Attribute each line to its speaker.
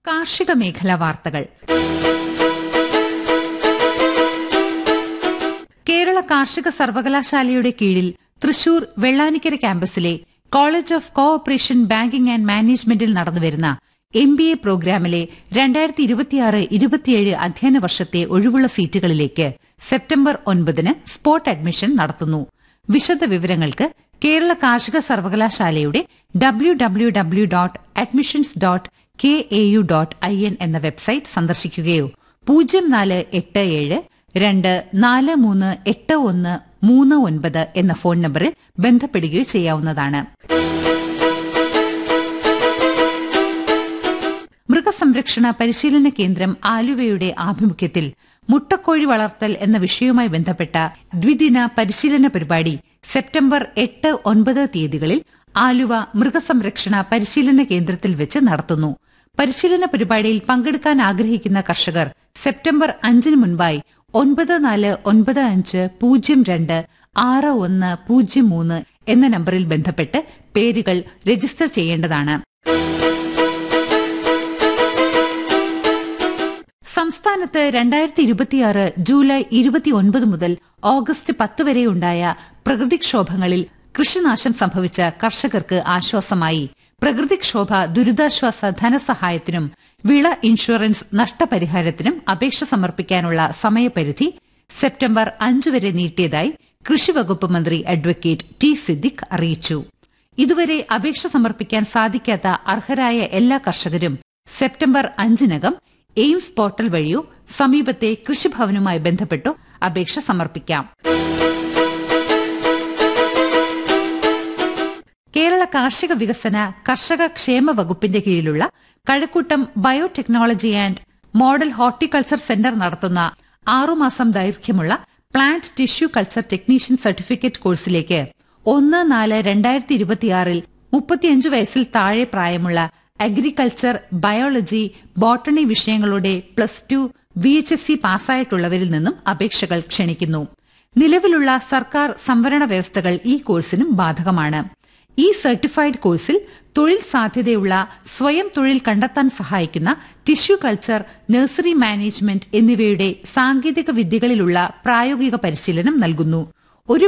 Speaker 1: കാർഷിക മേഖലാ വാർത്തകൾ കേരള കാർഷിക സർവകലാശാലയുടെ കീഴിൽ തൃശൂർ വെള്ളാനിക്കര ക്യാമ്പസിലെ college of cooperation banking and മാനേജ്മെന്റിൽ നടന്നുവരുന്ന എം ബി എ പ്രോഗ്രാമിലെ രണ്ടായിരത്തി ഇരുപത്തിയാറ് ഇരുപത്തിയേഴ് അധ്യയന വർഷത്തെ ഒഴിവുള്ള സീറ്റുകളിലേക്ക് സെപ്റ്റംബർ ഒൻപതിന് സ്പോട്ട് അഡ്മിഷൻ നടത്തുന്നു വിശദ വിവരങ്ങൾക്ക് കേരള കാർഷിക സർവകലാശാലയുടെ W W W dot admissions dot K A U dot I N എന്ന വെബ്സൈറ്റ് സന്ദർശിക്കുകയോ പൂജ്യം നാല് എട്ട് ഏഴ് രണ്ട് നാല് മൂന്ന് എട്ട് ഒന്ന് മൂന്ന് ഒൻപത് എന്ന ഫോൺ നമ്പറിൽ ബന്ധപ്പെടുകയോ ചെയ്യാവുന്നതാണ് മൃഗസംരക്ഷണ പരിശീലന കേന്ദ്രം ആലുവയുടെ ആഭിമുഖ്യത്തിൽ മുട്ടക്കോഴി വളർത്തൽ എന്ന വിഷയവുമായി ബന്ധപ്പെട്ട ദ്വിദിന പരിശീലന പരിപാടി സെപ്റ്റംബർ എട്ട് ഒൻപത് തീയതികളിൽ ആലുവ മൃഗസംരക്ഷണ പരിശീലന കേന്ദ്രത്തിൽ വെച്ച് നടത്തുന്നു പരിശീലന പരിപാടിയിൽ പങ്കെടുക്കാൻ ആഗ്രഹിക്കുന്ന കർഷകർ സെപ്റ്റംബർ അഞ്ചിന് മുൻപായി ഒൻപത് നാല് ഒൻപത് അഞ്ച് പൂജ്യം രണ്ട് ആറ് ഒന്ന് പൂജ്യം മൂന്ന് എന്ന നമ്പറിൽ ബന്ധപ്പെട്ട് പേരുകൾ രജിസ്റ്റർ ചെയ്യേണ്ടതാണ് സംസ്ഥാനത്ത് രണ്ടായിരത്തി ഇരുപത്തിയാറ് ജൂലൈ ഇരുപത്തിയൊൻപത് മുതൽ ഓഗസ്റ്റ് പത്ത് വരെയുണ്ടായ പ്രകൃതിക്ഷോഭങ്ങളിൽ കൃഷിനാശം സംഭവിച്ച കർഷകർക്ക് ആശ്വാസമായി പ്രകൃതിക്ഷോഭ ദുരിതാശ്വാസ ധനസഹായത്തിനും വിള ഇൻഷുറൻസ് നഷ്ടപരിഹാരത്തിനും അപേക്ഷ സമർപ്പിക്കാനുള്ള സമയപരിധി സെപ്റ്റംബർ അഞ്ച് വരെ നീട്ടിയതായി കൃഷിവകുപ്പ് മന്ത്രി അഡ്വക്കേറ്റ് ടി സിദ്ദിഖ് അറിയിച്ചു ഇതുവരെ അപേക്ഷ സമർപ്പിക്കാൻ സാധിക്കാത്ത അർഹരായ എല്ലാ കർഷകരും സെപ്റ്റംബർ അഞ്ചിനകം എയിംസ് പോർട്ടൽ വഴിയോ സമീപത്തെ കൃഷിഭവനുമായി ബന്ധപ്പെട്ടോ അപേക്ഷ സമർപ്പിക്കാം കേരള കാർഷിക വികസന കർഷക ക്ഷേമ വകുപ്പിന്റെ കീഴിലുള്ള Kazhakkoottam biotechnology and model horticulture centre നടത്തുന്ന ആറുമാസം ദൈർഘ്യമുള്ള plant tissue culture technician certificate കോഴ്സിലേക്ക് ഒന്ന് നാല് രണ്ടായിരത്തി ഇരുപത്തിയാറിൽ മുപ്പത്തിയഞ്ച് വയസ്സിൽ താഴെ പ്രായമുള്ള അഗ്രികൾച്ചർ ബയോളജി ബോട്ടണി വിഷയങ്ങളുടെ plus two V H S C പാസ്സായിട്ടുള്ളവരിൽ നിന്നും അപേക്ഷകൾ ക്ഷണിക്കുന്നു നിലവിലുള്ള സർക്കാർ സംവരണ വ്യവസ്ഥകൾ ഈ കോഴ്സിനും ബാധകമാണ് ഈ സർട്ടിഫൈഡ് കോഴ്സിൽ തൊഴിൽ സാധ്യതയുള്ള സ്വയം തൊഴിൽ കണ്ടെത്താൻ സഹായിക്കുന്ന ടിഷ്യൂ കൾച്ചർ നഴ്സറി മാനേജ്മെന്റ് എന്നിവയുടെ സാങ്കേതിക വിദ്യകളിലുള്ള പ്രായോഗിക പരിശീലനം നൽകുന്നു